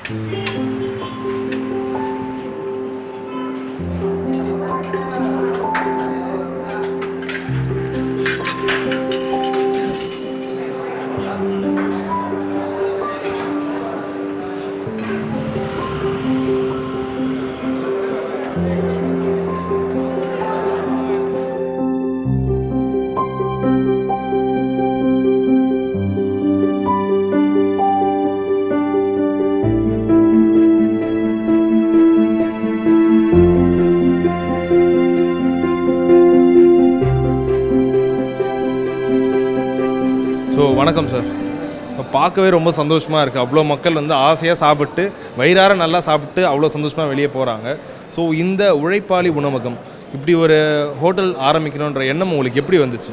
So வணக்கம் sir இப்போ பார்க்கவே ரொம்ப சந்தோஷமாக இருக்குது அவ்வளோ மக்கள் வந்து ஆசையாக சாப்பிட்டு வயிறார நல்லா சாப்பிட்டு அவ்வளோ சந்தோஷமாக வெளியே போகிறாங்க ஸோ இந்த உழைப்பாளி உணவகம் இப்படி ஒரு ஹோட்டல் ஆரம்பிக்கணுன்ற எண்ணம் உங்களுக்கு எப்படி வந்துச்சு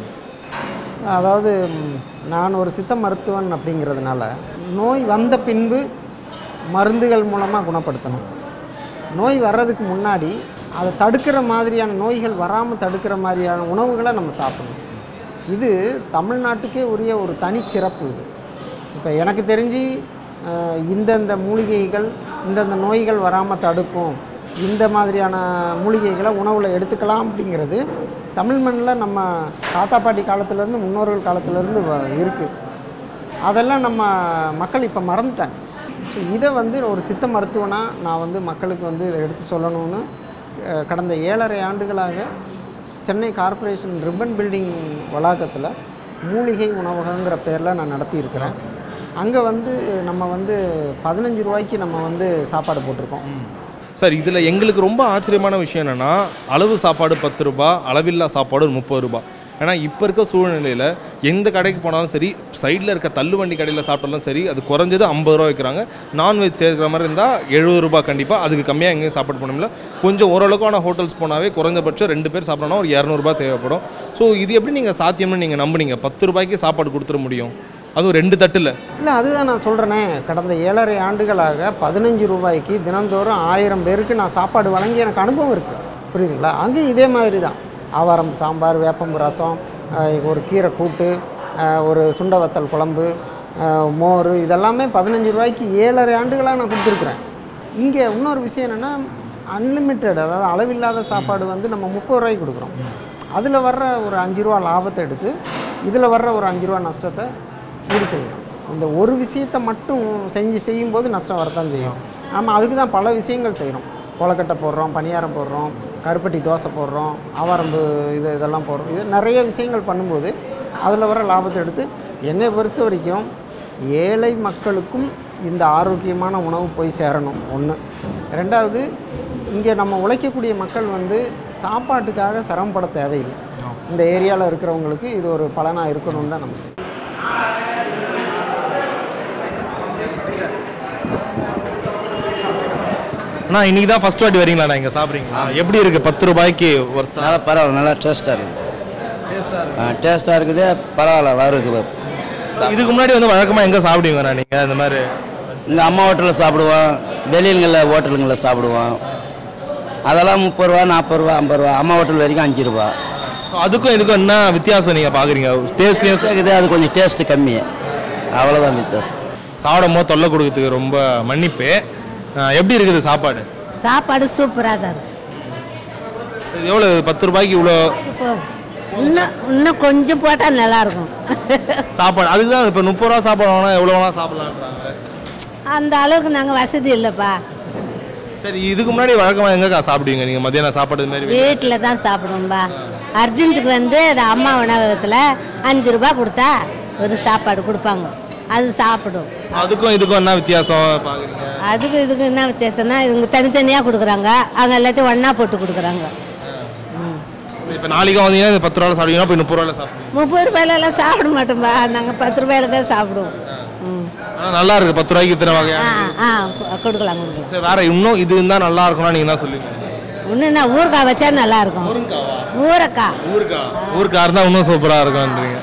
அதாவது ம், நான் ஒரு சித்த மருத்துவன் அப்படிங்கிறதுனால நோய் வந்த பின்பு மருந்துகள் மூலமாக குணப்படுத்தணும் நோய் வர்றதுக்கு முன்னாடி அதை தடுக்கிற மாதிரியான நோய்கள் வராமல் தடுக்கிற மாதிரியான உணவுகளை நம்ம சாப்பிடணும் இது தமிழ்நாட்டுக்கே உரிய ஒரு தனிச்சிறப்பு இது இப்போ எனக்கு தெரிஞ்சு அஹ், இந்தந்த மூலிகைகள் இந்தந்த நோய்கள் வராமல் தடுக்கும் இந்த மாதிரியான மூலிகைகளை உணவில் எடுத்துக்கலாம் அப்படிங்கிறது தமிழ் மண்ணில் நம்ம தாத்தா பாட்டி காலத்துலேருந்து முன்னோர்கள் காலத்துலேருந்து இருக்குது அதெல்லாம் நம்ம மக்கள் இப்போ மறந்துட்டாங்க ஸோ இதை வந்து ஒரு சித்த மருத்துவனாக நான் வந்து மக்களுக்கு வந்து இதை எடுத்து சொல்லணும்னு அஹ், கடந்த ஏழரை ஆண்டுகளாக சென்னை கார்ப்பரேஷன் ரிப்பன் பில்டிங் வளாகத்தில் மூலிகை உணவகங்கிற பேரில் நான் நடத்தியிருக்கிறேன் அங்கே வந்து நம்ம வந்து பதினஞ்சு ரூபாய்க்கு நம்ம வந்து சாப்பாடு போட்டிருக்கோம் சார் இதில் எங்களுக்கு ரொம்ப ஆச்சரியமான விஷயம் என்னென்னா அளவு சாப்பாடு பத்து ரூபா அளவில்லா சாப்பாடு ஒரு முப்பது ரூபா ஏன்னா இப்போ இருக்க சூழ்நிலையில் எந்த கடைக்கு போனாலும் சரி சைடில் இருக்க தள்ளுவண்டி கடையில் சாப்பிட்டாலும் சரி அது குறைஞ்சது ஐம்பது ரூபா வைக்கிறாங்க நான்வெஜ் சேர்க்குற மாதிரி இருந்தால் எழுபது ரூபாய் கண்டிப்பாக அதுக்கு கம்மியாக எங்கேயும் சாப்பாடு பண்ண முடியல கொஞ்சம் ஓரளவுக்கான ஹோட்டல்ஸ் போனாவே குறைஞ்சபட்சம் ரெண்டு பேர் சாப்பிடணும் ஒரு இரநூறுபா தேவைப்படும் ஸோ இது எப்படி நீங்கள் சாத்தியம்னு நீங்கள் நம்புனீங்க பத்து ரூபாய்க்கு சாப்பாடு கொடுத்துட முடியும் அதுவும் ரெண்டு தட்டில் இல்லை அதுதான் நான் சொல்கிறேனே கடந்த ஏழரை ஆண்டுகளாக பதினஞ்சு ரூபாய்க்கு தினந்தோறும் ஆயிரம் பேருக்கு நான் சாப்பாடு வழங்கி எனக்கு அனுபவம் இருக்குது புரியுதுங்களா அங்கேயும் இதே மாதிரி தான் ஆவாரம் சாம்பார் வேப்பம்பு ரசம் அஹ், ஒரு கீரை கூட்டு அஹ், ஒரு சுண்ட வத்தல் குழம்பு அஹ், மோர் இதெல்லாமே பதினஞ்சு ரூபாய்க்கு ஏழரை ஆண்டுகளாக நான் கொடுத்துருக்குறேன் இங்கே இன்னொரு விஷயம் என்னென்னா அன்லிமிட்டெட் அதாவது அளவில்லாத சாப்பாடு வந்து நம்ம முப்பது ரூபாய்க்கு கொடுக்குறோம் அதில் வர்ற ஒரு அஞ்சு ரூபா லாபத்தை எடுத்து இதில் வர்ற ஒரு அஞ்சு ரூபா நஷ்டத்தை ஈடு செய்யணும் இந்த ஒரு விஷயத்தை மட்டும் செஞ்சு செய்யும்போது நஷ்டம் வரத்தான் செய்யும் ஆமாம் அதுக்கு தான் பல விஷயங்கள் செய்கிறோம் கொலக்கட்டை போடுறோம் பணியாரம் போடுறோம் கருப்பட்டி தோசை போடுறோம் ஆவாரம்பு இது இதெல்லாம் போடுறோம் இது நிறைய விஷயங்கள் பண்ணும்போது அதில் வர லாபத்தை எடுத்து என்னை பொறுத்த வரைக்கும் ஏழை மக்களுக்கும் இந்த ஆரோக்கியமான உணவு போய் சேரணும் ஒன்று ரெண்டாவது இங்கே நம்ம உழைக்கக்கூடிய மக்கள் வந்து சாப்பாட்டுக்காக சிரமப்பட தேவையில்லை இந்த ஏரியாவில் இருக்கிறவங்களுக்கு இது ஒரு பலனாக இருக்கணும்னு தான் நம்ம செய்யணும் அண்ணா இன்னைக்கு தான் ஃபர்ஸ்ட் வாட்டி வரீங்களா இங்கே சாப்பிட்றீங்களா எப்படி இருக்குது பத்து ரூபாய்க்கு ஒருத்தர் நல்லா பரவாயில்ல நல்லா டேஸ்ட்டாக இருக்குது டேஸ்ட்டாக இருக்குது பரவாயில்ல வருது இதுக்கு முன்னாடி வந்து வழக்கமாக எங்கே சாப்பிடுவீங்கண்ணா நீங்கள் இந்த மாதிரி இங்கே அம்மா ஹோட்டலில் சாப்பிடுவோம் வெளியிலுங்களில் ஹோட்டலுங்களில் சாப்பிடுவோம் அதெல்லாம் முப்பது ரூபா நாற்பது ரூபா ஐம்பது ரூபா அம்மா ஹோட்டல் வரைக்கும் அஞ்சு ரூபா ஸோ அதுக்கும் இதுக்கும் என்ன வித்தியாசம் நீங்கள் பார்க்குறீங்க டேஸ்ட்லேயும் இருக்குது அது கொஞ்சம் டேஸ்ட்டு கம்மி அவ்வளோதான் வித்தியாசம் சாப்பிடும் போது தொல்லை கொடுக்கறதுக்கு ரொம்ப மன்னிப்பு அஹ் எப்படி இருக்குது சாப்பாடு சாப்பாடு சூப்பராக தான் இருக்கு இது எவ்வளோ பத்து ரூபாய்க்கு இவ்வளோ இப்போ இன்னும் இன்னும் கொஞ்சம் போட்டால் நல்லாயிருக்கும் சாப்பாடு அதுக்கு தான் இப்போ முப்பது ரூபா சாப்பாடு வாங்கினா எவ்வளோ வேணால் சாப்பிடலான்றாங்க அந்த அளவுக்கு நாங்கள் வசதி இல்லைப்பா சரி இதுக்கு முன்னாடி வழக்கமாக எங்கக்கா சாப்பிடுவீங்க நீங்கள் மத்தியானம் சாப்பாடு இது மாதிரி வீட்டில் தான் சாப்பிடுவோம்பா அர்ஜென்ட்டுக்கு வந்து அது அம்மா உணவகத்தில் அஞ்சு ரூபாய் கொடுத்தா ஒரு சாப்பாடு கொடுப்பாங்க அது சாப்பிடும் அதுக்கும் இதுக்கும் என்ன வித்தியாசம் பார்க்குறீங்க அதுக்கு இதுக்கு என்ன வித்தியாசம்னா இவங்க தனித்தனியாக கொடுக்குறாங்க அவங்க எல்லாத்தையும் ஒன்றா போட்டு கொடுக்குறாங்க இப்போ நாளைக்கு வந்தீங்கன்னா இந்த பத்து ரூபாவில் சாப்பிடுவீங்கன்னா இப்போ முப்பது ரூபாயில் சாப்பிடுவீங்க முப்பது ரூபாயிலலாம் சாப்பிட மாட்டோம்பா நாங்கள் பத்து ரூபாயில தான் சாப்பிடுவோம் ம் ஆனால் நல்லா இருக்குது பத்து ரூபாய்க்கு இத்தனை வகையா ஆ ஆ கொ- கொடுக்கலாம் கொடுக்கலாம் சரி வேற இன்னும் இது இருந்தால் நல்லா இருக்கும்னா நீங்கள் என்ன சொல்லுவீங்க இன்னும் என்ன ஊறுகாய் வச்சா நல்லா இருக்கும் ஊறக்காய் ஊருக்கா ஊருக்கா இருந்தால் இன்னும் சூப்பராக இருக்கும்ன்றீங்க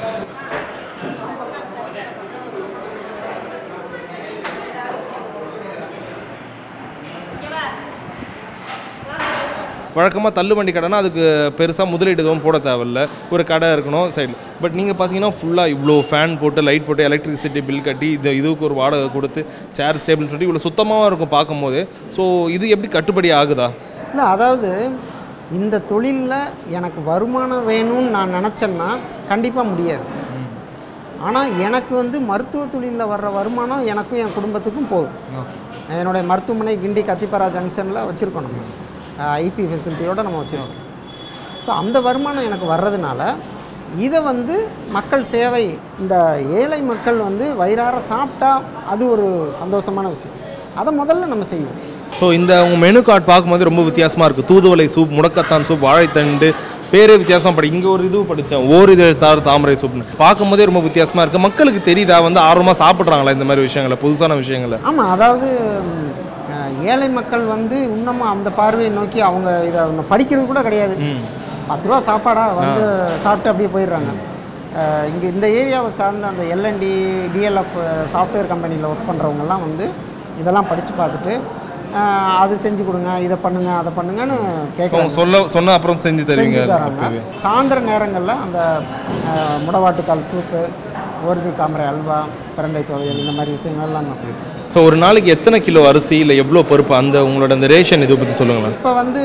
வழக்கமாக தள்ளுவண்டி கடைனா அதுக்கு பெருசாக முதலீடு எதுவும் போட தேவையில்ல ஒரு கடை இருக்கணும் சைடில் பட் நீங்கள் பார்த்தீங்கன்னா ஃபுல்லாக இவ்வளோ ஃபேன் போட்டு லைட் போட்டு எலக்ட்ரிசிட்டி பில் கட்டி இது இதுக்கு ஒரு வாடகை கொடுத்து சேர் ஸ்டேபிள் சொல்லி இவ்வளோ சுத்தமாக இருக்கும் பார்க்கும்போது ஸோ இது எப்படி கட்டுப்படி ஆகுதா இல்லை அதாவது இந்த தொழிலில் எனக்கு வருமானம் வேணும்னு நான் நினச்சேன்னா கண்டிப்பாக முடியாது ஆனால் எனக்கு வந்து மருத்துவ தொழிலில் வர்ற வருமானம் எனக்கும் என் குடும்பத்துக்கும் போதும் என்னுடைய மருத்துவமனை கிண்டி கத்திப்பாரா ஜங்ஷனில் வச்சுருக்கோம் நம்ம ஐபி ஃபெசிலிட்டியோடு நம்ம வச்சுருக்கோம் ஸோ அந்த வருமானம் எனக்கு வர்றதுனால இதை வந்து மக்கள் சேவை இந்த ஏழை மக்கள் வந்து வயிறார சாப்பிட்டா அது ஒரு சந்தோஷமான விஷயம் அதை முதல்ல நம்ம செய்வோம் ஸோ இந்த உங்கள் மெனு கார்டு பார்க்கும்போது ரொம்ப வித்தியாசமாக இருக்குது தூதுவளை சூப் முடக்கத்தான் சூப் வாழைத்தண்டு பேரே வித்தியாசம் படி இங்கே ஒரு இது படித்தேன் ஓர் இது தார் தாமரை சூப்னு பார்க்கும்போதே ரொம்ப வித்தியாசமாக இருக்குது மக்களுக்கு தெரியுதா வந்து ஆர்வமாக சாப்பிட்றாங்களா இந்த மாதிரி விஷயங்களை புதுசான விஷயங்களை ஆமாம் அதாவது ம், அஹ், ஏழை மக்கள் வந்து இன்னமும் அந்த பார்வையை நோக்கி அவங்க இதை இன்னும் படிக்கிறது கூட கிடையாது பத்து ரூபா சாப்பாடா வந்து சாப்பிட்டு அப்படியே போயிடுறாங்க இங்கே இந்த ஏரியாவை சார்ந்த அந்த எல்என்டி டிஎல்எஃப் சாஃப்ட்வேர் கம்பெனியில் ஒர்க் பண்ணுறவங்கலாம் வந்து இதெல்லாம் படித்து பார்த்துட்டு அஹ், அது செஞ்சு கொடுங்க இதை பண்ணுங்க அதை பண்ணுங்கன்னு கேட்குறாங்க சொல்ல சொன்ன அப்புறம் செஞ்சு தருவீங்க செஞ்சு தராங்க அப்பவே. சாயந்தர நேரங்களில் அந்த அஹ், முடவாட்டுக்கால் சூப்பு ஒருது தாமரை அல்வா பிரண்டை துவையல் இந்த மாதிரி விஷயங்கள்லாம் நம்ம போயிட்டு ஸோ ஒரு நாளைக்கு எத்தனை கிலோ அரிசி இல்லை எவ்வளோ பருப்பு அந்த உங்களோட அந்த ரேஷன் இதை பற்றி சொல்லுங்களேன் இப்போ வந்து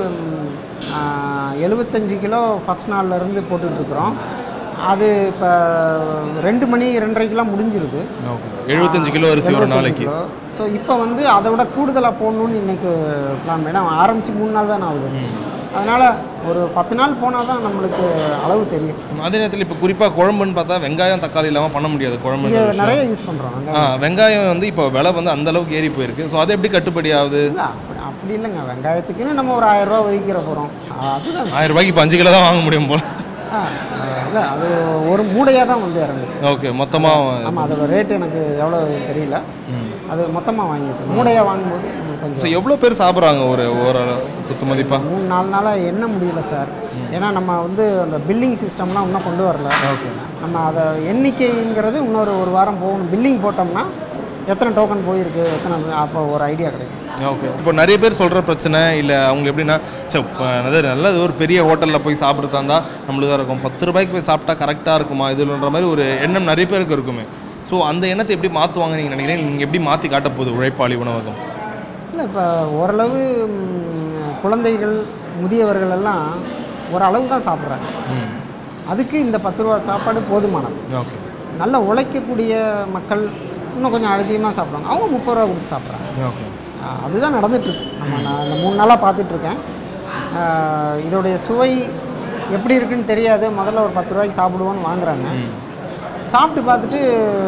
எழுபத்தஞ்சு கிலோ ஃபஸ்ட் நாள்லேருந்து போட்டுட்ருக்குறோம் அது இப்போ ரெண்டு மணி ரெண்டரைக்கெலாம் முடிஞ்சிருது எழுபத்தஞ்சு கிலோ அரிசி ஒரு நாளைக்கு ஸோ இப்போ வந்து அதை விட கூடுதலாக போடணும்னு இன்றைக்கி பிளான் பண்ணி ஆரம்பித்து மூணு நாள் தான் ஆகுது அதனால் ஒரு பத்து நாள் போனால் தான் நம்மளுக்கு அளவு தெரியும் அதே நேரத்தில் இப்போ குறிப்பாக குழம்புன்னு பார்த்தா வெங்காயம் தக்காளி இல்லாமல் பண்ண முடியாது குழம்பு இங்கே நிறைய யூஸ் பண்ணுறோம் ஆ வெங்காயம் வந்து இப்போ விலை வந்து அந்த அளவுக்கு ஏறி போயிருக்கு ஸோ அது எப்படி கட்டுப்படி ஆகுது இல்லை அப்படி அப்படி இல்லைங்க வெங்காயத்துக்குன்னு நம்ம ஒரு ஆயிரம் ரூபா ஒதுக்கிற போகிறோம் அதுதான் ஆயிரம் ரூபாய்க்கு இப்போ அஞ்சு கிலோ தான் வாங்க முடியும் போல ஆ இல்லை அது ஒரு மூடையாக தான் வந்து இறங்குது ஓகே மொத்தமாக ஆமாம் அதோட ரேட் எனக்கு எவ்வளோ தெரியல அது மொத்தமாக வாங்கிட்டு மூடையாக வாங்கும்போது நம்மளுக்கு ஸோ கொஞ்சம் எவ்வளோ பேர் சாப்பிட்றாங்க ஒரு ஒரு குத்து மதிப்பா மூணு நாலு நாளாக எண்ண முடியல சார் ஏன்னா நம்ம வந்து அந்த பில்லிங் சிஸ்டம்லாம் இன்னும் கொண்டு வரல நம்ம அதை எண்ணிக்கைங்கிறது இன்னொரு ஒரு வாரம் போகணும் பில்லிங் போட்டோம்னா எத்தனை டோக்கன் போயிருக்கு எத்தனை அப்போ ஒரு ஐடியா கிடைக்கும் ஓகே இப்போ நிறைய பேர் சொல்கிற பிரச்சனை இல்லை அவங்க எப்படின்னா சே அது நல்லது ஒரு பெரிய ஹோட்டலில் போய் சாப்பிட்றதா இருந்தால் நம்மளுக்கு தான் இருக்கும் பத்து ரூபாய்க்கு போய் சாப்பிட்டா கரெக்டாக இருக்குமா இதுன்ற மாதிரி ஒரு எண்ணம் நிறைய பேருக்கு இருக்குமே ஸோ அந்த எண்ணத்தை எப்படி மாற்றுவாங்க நீங்கள் நினைக்கிறீங்க நீங்கள் எப்படி மாற்றி காட்ட போகுது உழைப்பாளி உணவகம் இல்லை இப்போ ஓரளவு ம், குழந்தைகள் முதியவர்கள் எல்லாம் ஓரளவு தான் சாப்பிட்றாங்க அதுக்கு இந்த பத்து ரூபா சாப்பாடு போதுமானது ஓகே நல்ல உழைக்கக்கூடிய மக்கள் இன்னும் கொஞ்சம் அதிகமாக சாப்பிட்றாங்க அவங்க முப்பது ரூபா கொடுத்து சாப்பிட்றாங்க ஓகே ஆஹ் அதுதான் நடந்துட்டுருக்கு நம்ம நான் இந்த மூணு நாளாக பார்த்துட்ருக்கேன் இதோடைய சுவை எப்படி இருக்குன்னு தெரியாது முதல்ல ஒரு பத்து ரூபாய்க்கு சாப்பிடுவோன்னு வாங்குறாங்க சாப்பிட்டு பார்த்துட்டு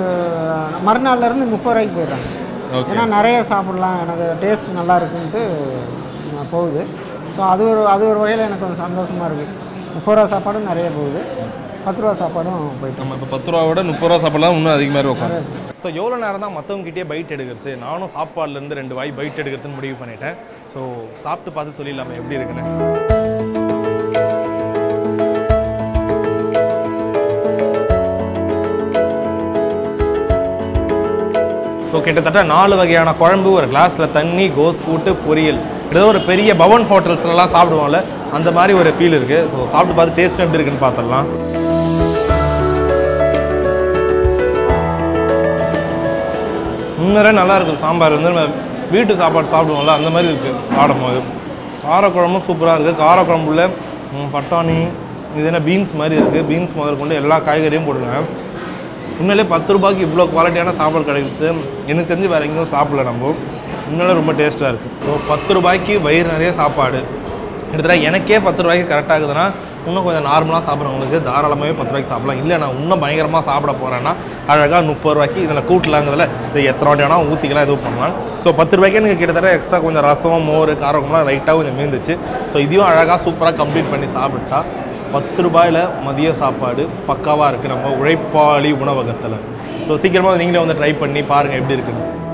மறுநாள்ல இருந்து முப்பது ரூபாய்க்கு போயிடுறாங்க Okay. ஏன்னா நிறைய சாப்பிடலாம் எனக்கு டேஸ்ட் நல்லா இருக்குன்ட்டு ஆஹ் போகுது ஸோ அது ஒரு அது ஒரு வகையில் எனக்கு கொஞ்சம் சந்தோஷமாக இருக்குது முப்பது ரூபா சாப்பாடும் நிறைய போகுது பத்து ரூபா சாப்பாடும் போயிட்டு நம்ம இப்போ பத்து ரூபா விட முப்பது ரூபா சாப்பிடலாம் இன்னும் அதிகமாக இருக்கும் ஸோ எவ்வளோ நேரம் தான் மற்றவங்ககிட்டே பைட் எடுக்கிறது நானும் சாப்பாடுலேருந்து ரெண்டு வாய் பைட் எடுக்கிறதுன்னு முடிவு பண்ணிட்டேன் ஸோ சாப்பிட்டு பார்த்து சொல்லிடலாமே எப்படி இருக்குன்னு ஸோ கிட்டத்தட்ட நாலு வகையான குழம்பு ஒரு கிளாஸில் தண்ணி கோஸ் கூட்டு பொரியல் ஏதோ ஒரு பெரிய பவன் ஹோட்டல்ஸ்லலாம் சாப்பிடுவோம்ல அந்த மாதிரி ஒரு ஃபீல் இருக்குது ஸோ சாப்பிட்டு பார்த்து டேஸ்ட் எப்படி இருக்குன்னு பார்த்துடலாம் உண்மையிலே நல்லா இருக்கும் சாம்பார் வந்து நம்ம வீட்டு சாப்பாடு சாப்பிடுவோம்ல அந்த மாதிரி இருக்குது ஆடும்போது காரக்குழம்பும் சூப்பராக இருக்குது காரக்குழம்புல ம், பட்டாணி இது என்ன பீன்ஸ் மாதிரி இருக்குது பீன்ஸ் முதல் கொண்டு எல்லா காய்கறியும் போடுங்க உண்மையிலே பத்து ரூபாய்க்கு இவ்வளோ குவாலிட்டியான சாப்பாடு கிடைக்குது எனக்கு தெரிஞ்சு வேறு எங்கேயும் சாப்பிடல நம்ம உண்மையிலே ரொம்ப டேஸ்ட்டாக இருக்குது ஸோ பத்து ரூபாய்க்கு வயிறு நிறைய சாப்பாடு கிட்டத்தட்ட எனக்கே பத்து ரூபாய்க்கு கரெக்டாக இருக்குதுன்னா இன்னும் கொஞ்சம் நார்மலாக சாப்பிட்றவங்களுக்கு தாராளமாகவே பத்து ரூபாய்க்கு சாப்பிடலாம் இல்லை நான் இன்னும் பயங்கரமாக சாப்பிட போகிறேன்னா அழகாக முப்பது ரூபாய்க்கு இதில் கூட்டலாங்கிறதுல இது எத்தனை வாட்டி வேணால் ஊற்றிக்கலாம் எதுவும் பண்ணலாம் ஸோ பத்து ரூபாய்க்கு எனக்கு கிட்டத்தட்ட எக்ஸ்ட்ரா கொஞ்சம் ரசம் மோர் காரக்குழம்புலாம் லைட்டாக கொஞ்சம் மீந்துச்சு ஸோ இதையும் அழகாக சூப்பராக கம்ப்ளீட் பண்ணி சாப்பிட்டா பத்து ரூபாயில் மதிய சாப்பாடு பக்காவாக இருக்குது நம்ம உழைப்பாளி உணவகத்தில் ஸோ சீக்கிரமாக நீங்களே வந்து ட்ரை பண்ணி பாருங்கள் எப்படி இருக்குன்னு